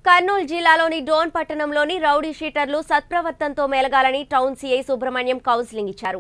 కర్నూలు జిల్లాలోని డోన్ పట్టణంలోని రౌడీ షీటర్లు సత్ప్రవర్తనతో మెలగాలని టౌన్ సీఐ సుబ్రహ్మణ్యం కౌన్సిలింగ్ ఇచ్చారు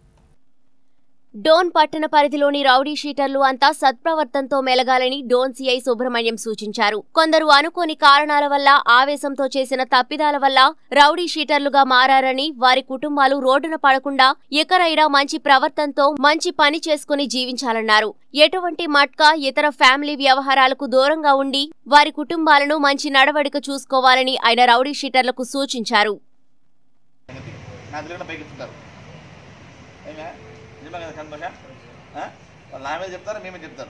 డోన్ పట్టణ పరిధిలోని రౌడీ షీటర్లు అంతా సత్ప్రవర్తనతో మెలగాలని డోన్ సీఐ సుబ్రహ్మణ్యం సూచించారు కొందరు అనుకోని కారణాల వల్ల ఆవేశంతో చేసిన తప్పిదాల వల్ల రౌడీ షీటర్లుగా మారారని వారి కుటుంబాలు రోడ్డున పడకుండా ఎకరైనా మంచి ప్రవర్తనతో మంచి పని చేసుకుని జీవించాలన్నారు ఎటువంటి మట్కా ఇతర ఫ్యామిలీ వ్యవహారాలకు దూరంగా ఉండి వారి కుటుంబాలను మంచి నడవడిక చూసుకోవాలని ఆయన రౌడీ షీటర్లకు సూచించారు సంగతి నా దగ్గర పైకి ఎత్తుతారు ఏమే నిజమే కదా సంతోష వాళ్ళు నా మీద చెప్తారు మేమే చెప్తారు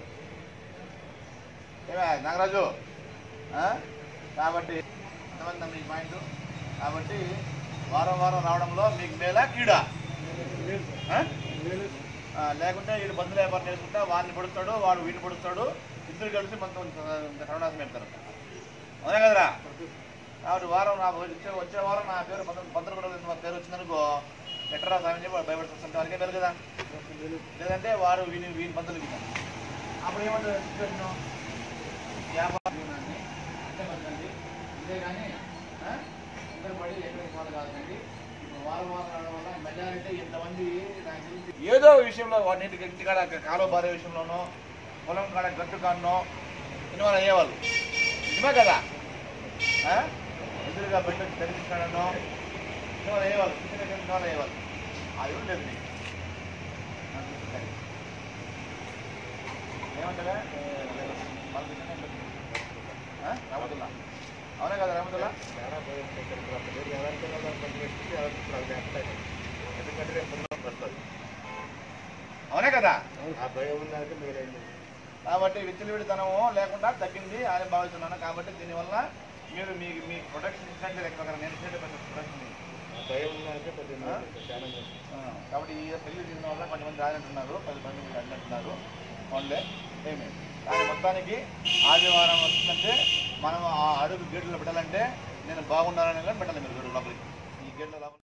ఏమే నాగరాజు ఆ? కాబట్టి ఎంతమంది మీ పాయింట్ కాబట్టి వారం వారం రావడంలో మీకు మేలా కీడా ఆ? ఆ, లేకుంటే వీడు బంధువులు వ్యాపారం చేసుకుంటా వాడిని పడుస్తాడు వాడు వీడిని పడుస్తాడు ఇద్దరు కలిసి మొత్తం కరుణాసం పెడతారు అవునా కదరా కాబట్టి వారం నా వచ్చే వచ్చే వారం నా పేరు పంతొమ్మిది పంతొమ్మిది రోజులు నా పేరు వచ్చిందనుకో ఎట్రా స్వామి చెప్పి వాడు భయపడుతుంటే వాళ్ళకే పేరు కదా లేదంటే వాడు వీని వీని పంతులు విన్నాను అప్పుడు ఏమంటారు సిచ్యువేషన్ వ్యాపారం వినండి, ఇదే పద్ధతి, ఇదే కానీ ఆ, ఇద్దరు పడి ఎక్కడికి వాళ్ళు కాదండి ఇప్పుడు వారం వారం రావడం వల్ల మెజారిటీ ఇంతమంది నాకు తెలిసి ఏదో విషయంలో వాడి ఇంటికి ఇంటికాడ కాలువ బారే విషయంలోనో పొలం కాడ గట్టు కాడనో ఇన్వాల్వ్ అయ్యేవాళ్ళు నిజమే కదా ఆ? ఎదురుగా బయట తెలిపించడనో ఇన్వాల్వ్ అయ్యేవాళ్ళు చిన్న చిన్న ఇన్వాల్వ్ అయ్యేవాళ్ళు అది కూడా లేదు నీకు నాకు తెలిసింది. ఏమంటారా రహమతుల్లా అవునా కదా రహమతుల్లా అవునే కదా కాబట్టి విచ్చలవిడితనము లేకుండా తగ్గింది అని భావిస్తున్నాను కాబట్టి దీనివల్ల మీరు మీ మీ ప్రొడక్షన్ ఇచ్చినట్లే లెక్క ప్రకారం నేను ఇచ్చినట్టే ప్రొడక్షన్ ఆ, కాబట్టి ఈ పెళ్లి తీసిన వల్ల కొంతమంది రాదంటున్నారు పది మంది మీరు అడినట్టున్నారు ఓన్లే ఏమి కానీ మొత్తానికి ఆదివారం వస్తుందంటే మనం ఆ అడుగు గేట్లు పెట్టాలంటే నేను బాగున్నానని కానీ పెట్టాలి మీరు లోపలికి ఈ గేట్ల లోపల